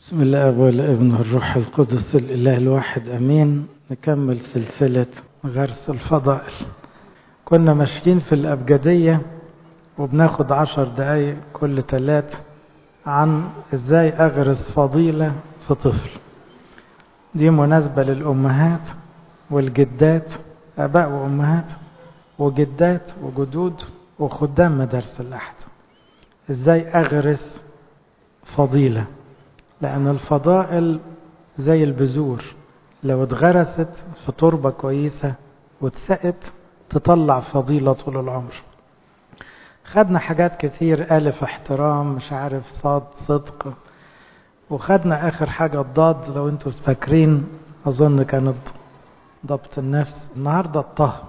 بسم الله والابن الروح القدس الإله الواحد أمين نكمل سلسلة غرس الفضائل كنا ماشيين في الأبجدية وبناخد عشر دقايق كل تلات عن ازاي أغرس فضيلة في طفل دي مناسبة للأمهات والجدات آباء وأمهات وجدات وجدود وخدام مدارس الأحد ازاي أغرس فضيلة لأن الفضائل زي البذور لو اتغرست في تربة كويسة واتسقت تطلع فضيلة طول العمر خدنا حاجات كتير ألف احترام مش عارف صاد صدق وخدنا آخر حاجة الضاد لو انتوا فاكرين أظن كانت ضبط النفس النهاردة الطه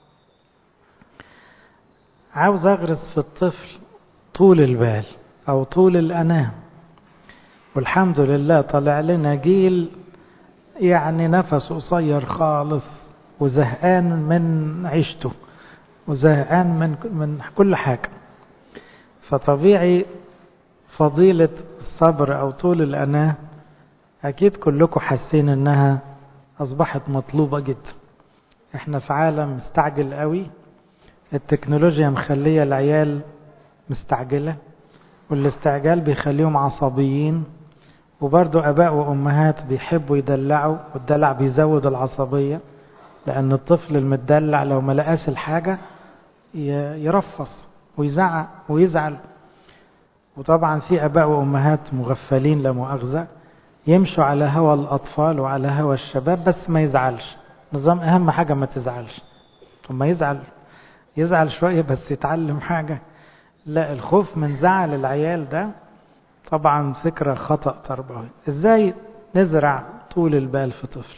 عاوز أغرس في الطفل طول البال أو طول الأنام والحمد لله طلع لنا جيل يعني نفس قصير خالص وزهقان من عيشته وزهقان من من كل حاجة فطبيعي فضيلة الصبر أو طول الأناة أكيد كلكم حاسين إنها أصبحت مطلوبة جدا إحنا في عالم مستعجل قوي التكنولوجيا مخلية العيال مستعجلة والاستعجال بيخليهم عصبيين وبرضو أباء وأمهات بيحبوا يدلعوا والدلع بيزود العصبية لأن الطفل المدلع لو ما لقاش الحاجة يرفص ويزعق ويزعل وطبعا في أباء وأمهات مغفلين لا مؤاخذة يمشوا على هوى الأطفال وعلى هوى الشباب بس ما يزعلش نظام أهم حاجة ما تزعلش ثم يزعل يزعل شوية بس يتعلم حاجة لا الخوف من زعل العيال ده طبعا فكرة خطأ تربوي ازاي نزرع طول البال في طفل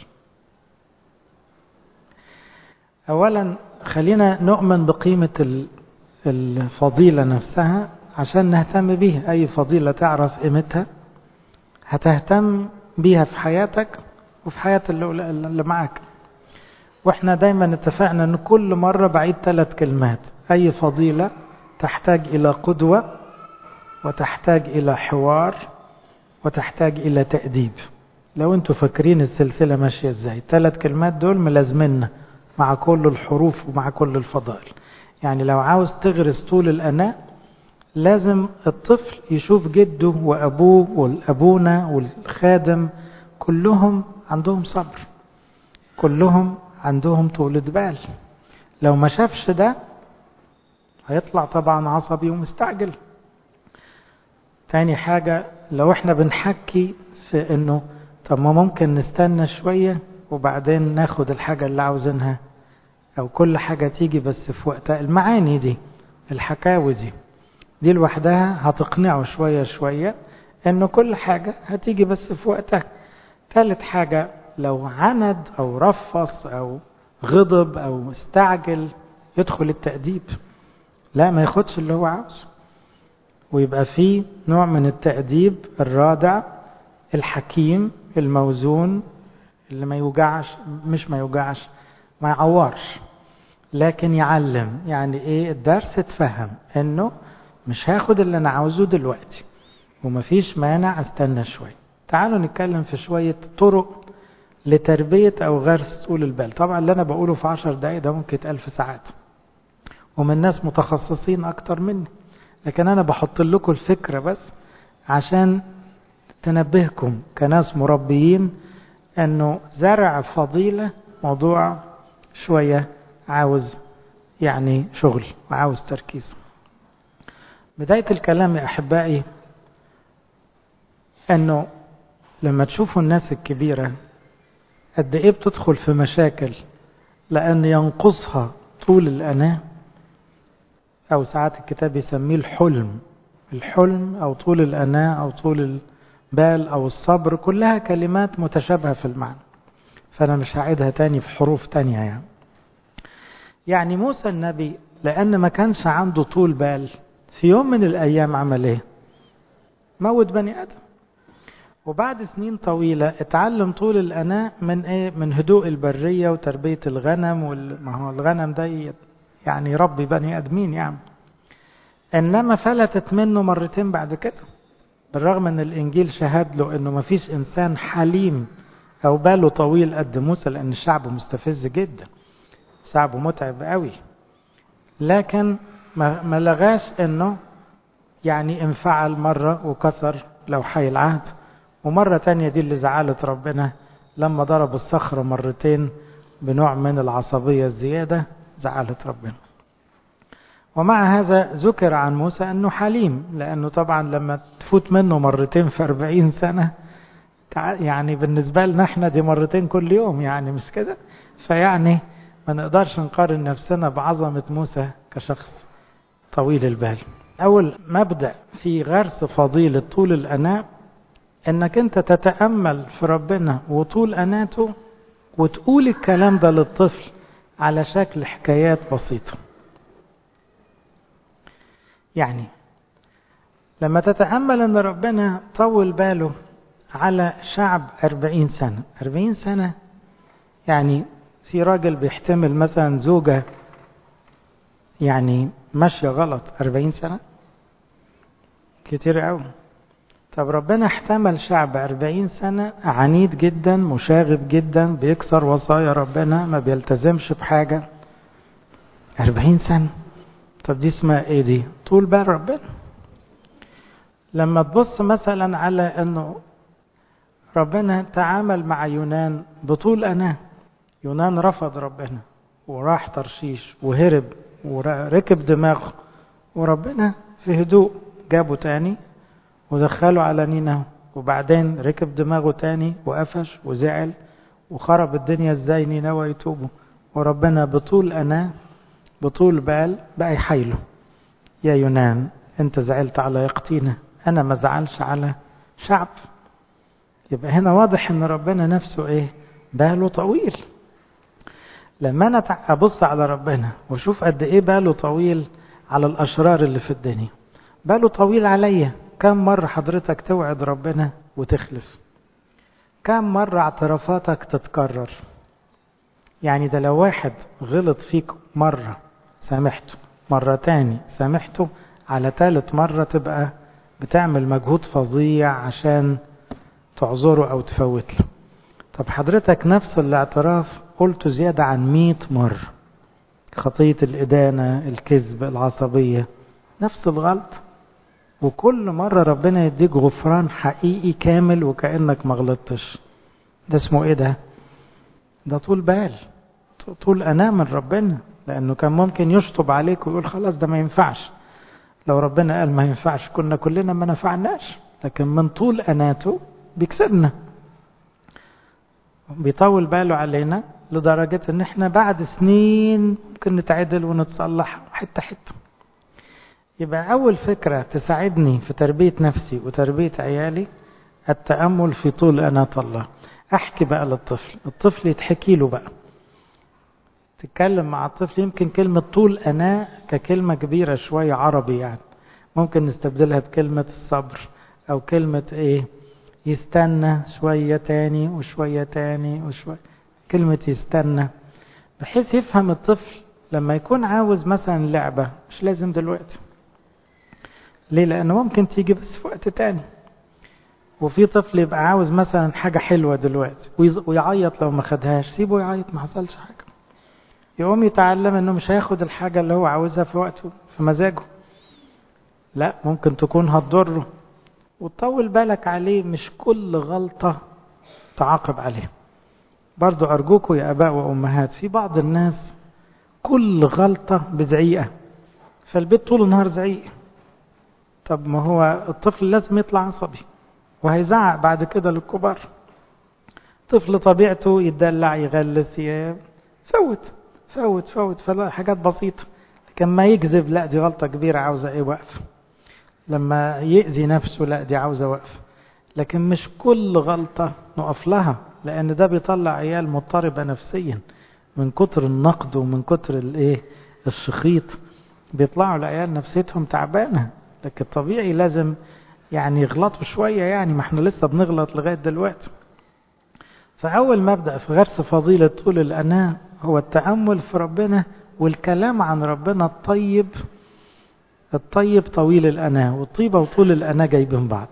اولا خلينا نؤمن بقيمة الفضيلة نفسها عشان نهتم بيها اي فضيلة تعرف قيمتها هتهتم بيها في حياتك وفي حياة اللي معاك واحنا دايما اتفقنا ان كل مرة بعيد ثلاث كلمات اي فضيلة تحتاج الى قدوة وتحتاج إلى حوار وتحتاج إلى تأديب لو انتوا فاكرين السلسلة ماشية ازاي ثلاث كلمات دول ملازمنا مع كل الحروف ومع كل الفضائل يعني لو عاوز تغرس طول الأناء لازم الطفل يشوف جده وأبوه والأبونا والخادم كلهم عندهم صبر كلهم عندهم طولة بال لو ما شافش ده هيطلع طبعا عصبي ومستعجل تاني حاجة لو احنا بنحكي في انه طب ما ممكن نستنى شوية وبعدين ناخد الحاجة اللي عاوزينها او كل حاجة تيجي بس في وقتها المعاني دي الحكاوي دي دي لوحدها هتقنعه شوية شوية انه كل حاجة هتيجي بس في وقتها ثالث حاجة لو عند او رفص او غضب او استعجل يدخل التأديب لا ما ياخدش اللي هو عاوزه ويبقى فيه نوع من التأديب الرادع الحكيم الموزون اللي ما يوجعش مش ما يوجعش ما يعورش لكن يعلم يعني ايه الدرس اتفهم انه مش هاخد اللي انا عاوزه دلوقتي ومفيش مانع استنى شوية تعالوا نتكلم في شوية طرق لتربية او غرس طول البال طبعا اللي انا بقوله في عشر دقايق ده ممكن ألف ساعات ومن ناس متخصصين اكتر مني لكن أنا بحط لكم الفكرة بس عشان تنبهكم كناس مربيين أنه زرع فضيلة موضوع شوية عاوز يعني شغل وعاوز تركيز بداية الكلام يا أحبائي أنه لما تشوفوا الناس الكبيرة قد إيه بتدخل في مشاكل لأن ينقصها طول الأناه أو ساعات الكتاب يسميه الحلم الحلم أو طول الأناة أو طول البال أو الصبر كلها كلمات متشابهة في المعنى فأنا مش هعيدها تاني في حروف تانية يعني يعني موسى النبي لأن ما كانش عنده طول بال في يوم من الأيام عمل إيه موت بني آدم وبعد سنين طويلة اتعلم طول الأناة من إيه من هدوء البرية وتربية الغنم وما هو الغنم ده يعني ربي بني ادمين يعني انما فلتت منه مرتين بعد كده بالرغم ان الانجيل شهد له انه ما فيش انسان حليم او باله طويل قد موسى لان الشعب مستفز جدا شعب متعب قوي لكن ما, ما لغاش انه يعني انفعل مرة وكسر لوحي العهد ومرة تانية دي اللي زعلت ربنا لما ضرب الصخرة مرتين بنوع من العصبية الزيادة زعلت ربنا ومع هذا ذكر عن موسى أنه حليم لأنه طبعا لما تفوت منه مرتين في أربعين سنة يعني بالنسبة لنا احنا دي مرتين كل يوم يعني مش كده فيعني ما نقدرش نقارن نفسنا بعظمة موسى كشخص طويل البال أول مبدأ في غرس فضيلة طول الأناء انك انت تتأمل في ربنا وطول أناته وتقول الكلام ده للطفل على شكل حكايات بسيطة يعني لما تتأمل ان ربنا طول باله على شعب أربعين سنة أربعين سنة يعني في راجل بيحتمل مثلا زوجة يعني ماشية غلط أربعين سنة كتير قوي طب ربنا احتمل شعب أربعين سنة عنيد جدا مشاغب جدا بيكسر وصايا ربنا ما بيلتزمش بحاجة أربعين سنة طب دي اسمها ايه دي طول بال ربنا لما تبص مثلا على انه ربنا تعامل مع يونان بطول أناه يونان رفض ربنا وراح ترشيش وهرب وركب دماغه وربنا في هدوء جابه تاني ودخله على نينه وبعدين ركب دماغه تاني وقفش وزعل وخرب الدنيا ازاي نينوى يتوبوا وربنا بطول أنا بطول بال بقى يحايله يا يونان انت زعلت على يقطينة انا ما زعلش على شعب يبقى هنا واضح ان ربنا نفسه ايه باله طويل لما انا ابص على ربنا واشوف قد ايه باله طويل على الاشرار اللي في الدنيا باله طويل عليا كم مرة حضرتك توعد ربنا وتخلف كم مرة اعترافاتك تتكرر يعني ده لو واحد غلط فيك مرة سامحته مرة تاني سامحته على تالت مرة تبقى بتعمل مجهود فظيع عشان تعذره أو تفوت له طب حضرتك نفس الاعتراف قلته زيادة عن مئة مرة خطية الإدانة الكذب العصبية نفس الغلط وكل مرة ربنا يديك غفران حقيقي كامل وكأنك ما غلطتش ده اسمه ايه ده ده طول بال طول أنا من ربنا لأنه كان ممكن يشطب عليك ويقول خلاص ده ما ينفعش لو ربنا قال ما ينفعش كنا كلنا ما نفعناش لكن من طول أناته بيكسبنا بيطول باله علينا لدرجة ان احنا بعد سنين ممكن نتعدل ونتصلح حتة حتة يبقى أول فكرة تساعدني في تربية نفسي وتربية عيالي التأمل في طول أناة الله أحكي بقى للطفل الطفل يتحكي له بقى تتكلم مع الطفل يمكن كلمة طول أناة ككلمة كبيرة شوية عربي يعني ممكن نستبدلها بكلمة الصبر أو كلمة إيه يستنى شوية تاني وشوية تاني وشوية كلمة يستنى بحيث يفهم الطفل لما يكون عاوز مثلا لعبة مش لازم دلوقتي ليه لأنه ممكن تيجي بس في وقت تاني وفي طفل يبقى عاوز مثلا حاجة حلوة دلوقتي ويعيط لو ما خدهاش سيبه يعيط ما حصلش حاجة يقوم يتعلم انه مش هياخد الحاجة اللي هو عاوزها في وقته في مزاجه لا ممكن تكون هتضره وتطول بالك عليه مش كل غلطة تعاقب عليه برضو أرجوكوا يا أباء وأمهات في بعض الناس كل غلطة بزعيقة فالبيت طول النهار زعيق طب ما هو الطفل لازم يطلع عصبي وهيزعق بعد كده للكبار طفل طبيعته يدلع يغلس فوت فوت فوت فلا حاجات بسيطة لكن ما يكذب لا دي غلطة كبيرة عاوزة ايه وقف لما يأذي نفسه لا دي عاوزة وقف لكن مش كل غلطة نقف لها لأن ده بيطلع عيال مضطربة نفسيا من كتر النقد ومن كتر الايه الشخيط بيطلعوا العيال نفسيتهم تعبانة لكن طبيعي لازم يعني يغلطوا شوية يعني ما احنا لسه بنغلط لغاية دلوقتي فأول مبدأ في غرس فضيلة طول الأناة هو التأمل في ربنا والكلام عن ربنا الطيب الطيب طويل الأناة والطيبة وطول الأناة جايبين بعض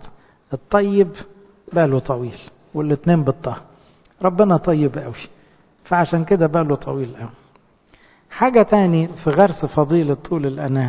الطيب باله طويل والاتنين بالطه ربنا طيب قوي فعشان كده باله طويل قوي حاجة تاني في غرس فضيلة طول الأنام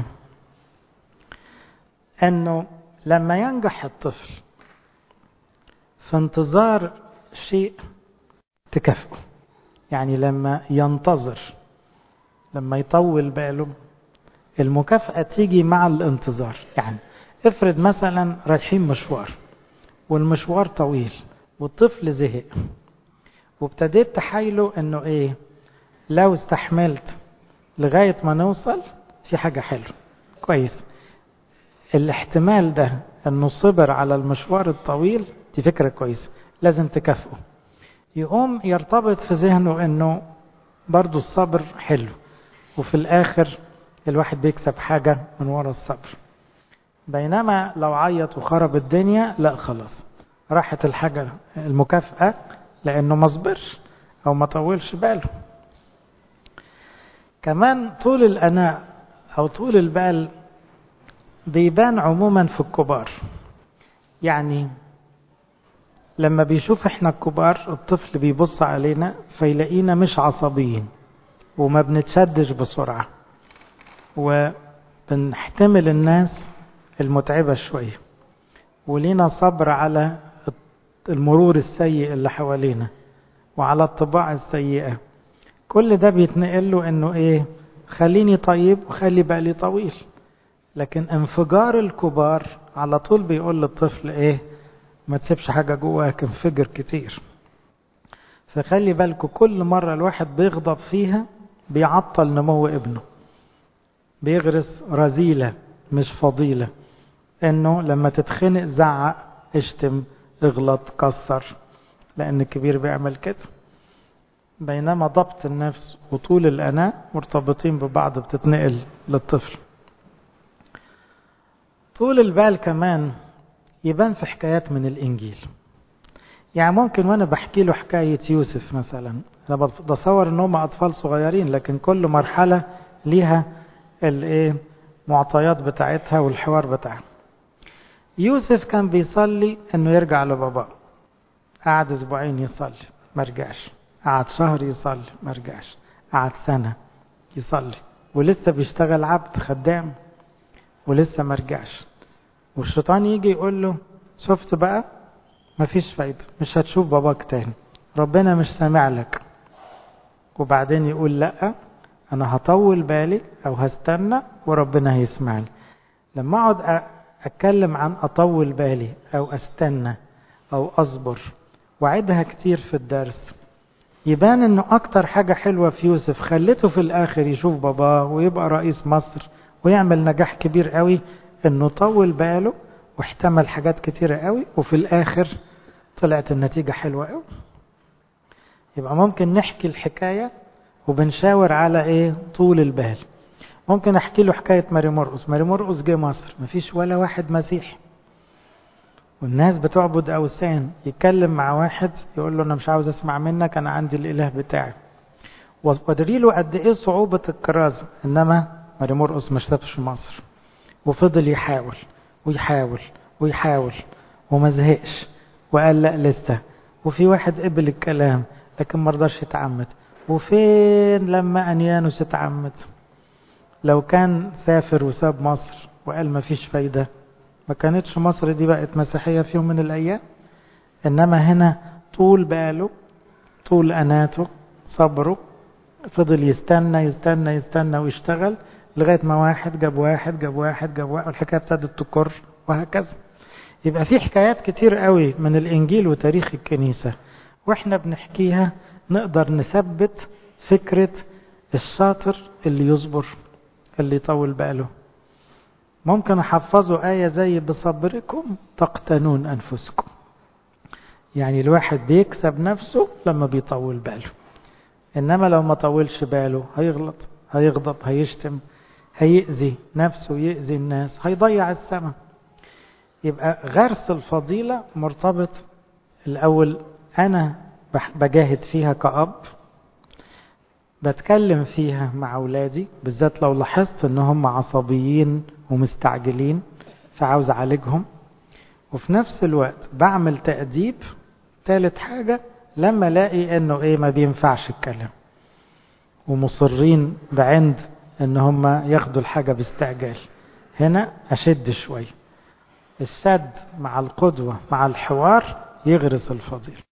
أنه لما ينجح الطفل في انتظار شيء تكافئه يعني لما ينتظر لما يطول باله المكافأة تيجي مع الانتظار يعني افرض مثلا رايحين مشوار والمشوار طويل والطفل زهق وابتديت تحايله انه ايه لو استحملت لغاية ما نوصل في حاجة حلوة كويس الاحتمال ده انه صبر على المشوار الطويل دي فكرة كويسة لازم تكافئه يقوم يرتبط في ذهنه انه برضو الصبر حلو وفي الاخر الواحد بيكسب حاجة من ورا الصبر بينما لو عيط وخرب الدنيا لا خلاص راحت الحاجة المكافأة لأنه ما صبرش أو ما طولش باله كمان طول الأناء أو طول البال بيبان عموما في الكبار يعني لما بيشوف احنا الكبار الطفل بيبص علينا فيلاقينا مش عصبيين وما بنتشدش بسرعة وبنحتمل الناس المتعبة شوية ولينا صبر على المرور السيء اللي حوالينا وعلى الطباع السيئة كل ده بيتنقل له انه ايه خليني طيب وخلي بالي طويل لكن انفجار الكبار على طول بيقول للطفل ايه ما تسيبش حاجة جواك انفجر كتير فخلي بالكم كل مرة الواحد بيغضب فيها بيعطل نمو ابنه بيغرس رذيلة مش فضيلة انه لما تتخنق زعق اشتم اغلط كسر لان الكبير بيعمل كده بينما ضبط النفس وطول الاناء مرتبطين ببعض بتتنقل للطفل طول البال كمان يبان في حكايات من الانجيل يعني ممكن وانا بحكي له حكاية يوسف مثلا انا بتصور ان هم اطفال صغيرين لكن كل مرحلة ليها الايه معطيات بتاعتها والحوار بتاعها يوسف كان بيصلي انه يرجع لباباه قعد اسبوعين يصلي ما رجعش قعد شهر يصلي ما رجعش قعد سنة يصلي ولسه بيشتغل عبد خدام ولسه ما رجعش والشيطان يجي يقول له شفت بقى مفيش فايدة مش هتشوف باباك تاني ربنا مش سامع لك وبعدين يقول لا انا هطول بالي او هستنى وربنا هيسمع لي لما اقعد اتكلم عن اطول بالي او استنى او اصبر وعدها كتير في الدرس يبان انه اكتر حاجة حلوة في يوسف خلته في الاخر يشوف باباه ويبقى رئيس مصر ويعمل نجاح كبير قوي انه طول باله واحتمل حاجات كتيرة قوي وفي الاخر طلعت النتيجة حلوة قوي يبقى ممكن نحكي الحكاية وبنشاور على ايه طول البال ممكن احكي له حكاية ماري مرقس ماري مرقس جه مصر مفيش ولا واحد مسيحي والناس بتعبد اوثان يتكلم مع واحد يقول له انا مش عاوز اسمع منك انا عندي الاله بتاعي وادري له قد ايه صعوبة الكرازة انما ماري مرقس ما شافش مصر وفضل يحاول ويحاول ويحاول وما زهقش وقال لا لسه وفي واحد قبل الكلام لكن ما رضاش يتعمد وفين لما انيانوس اتعمد لو كان سافر وساب مصر وقال ما فيش فايدة ما كانتش مصر دي بقت مسيحية في يوم من الأيام إنما هنا طول باله طول أناته صبره فضل يستنى يستنى يستنى ويشتغل لغاية ما واحد جاب واحد جاب واحد جاب واحد والحكاية ابتدت تكر وهكذا يبقى في حكايات كتير قوي من الإنجيل وتاريخ الكنيسة وإحنا بنحكيها نقدر نثبت فكرة الشاطر اللي يصبر اللي يطول باله ممكن أحفظه آية زي بصبركم تقتنون أنفسكم يعني الواحد بيكسب نفسه لما بيطول باله إنما لو ما طولش باله هيغلط هيغضب هيشتم هيأذي نفسه يأذي الناس هيضيع السماء يبقى غرس الفضيلة مرتبط الأول أنا بجاهد فيها كأب بتكلم فيها مع أولادي بالذات لو لاحظت إن هم عصبيين ومستعجلين فعاوز أعالجهم وفي نفس الوقت بعمل تأديب ثالث حاجة لما الاقي انه ايه ما بينفعش الكلام ومصرين بعند ان هم ياخدوا الحاجة باستعجال هنا اشد شوية السد مع القدوة مع الحوار يغرس الفضيل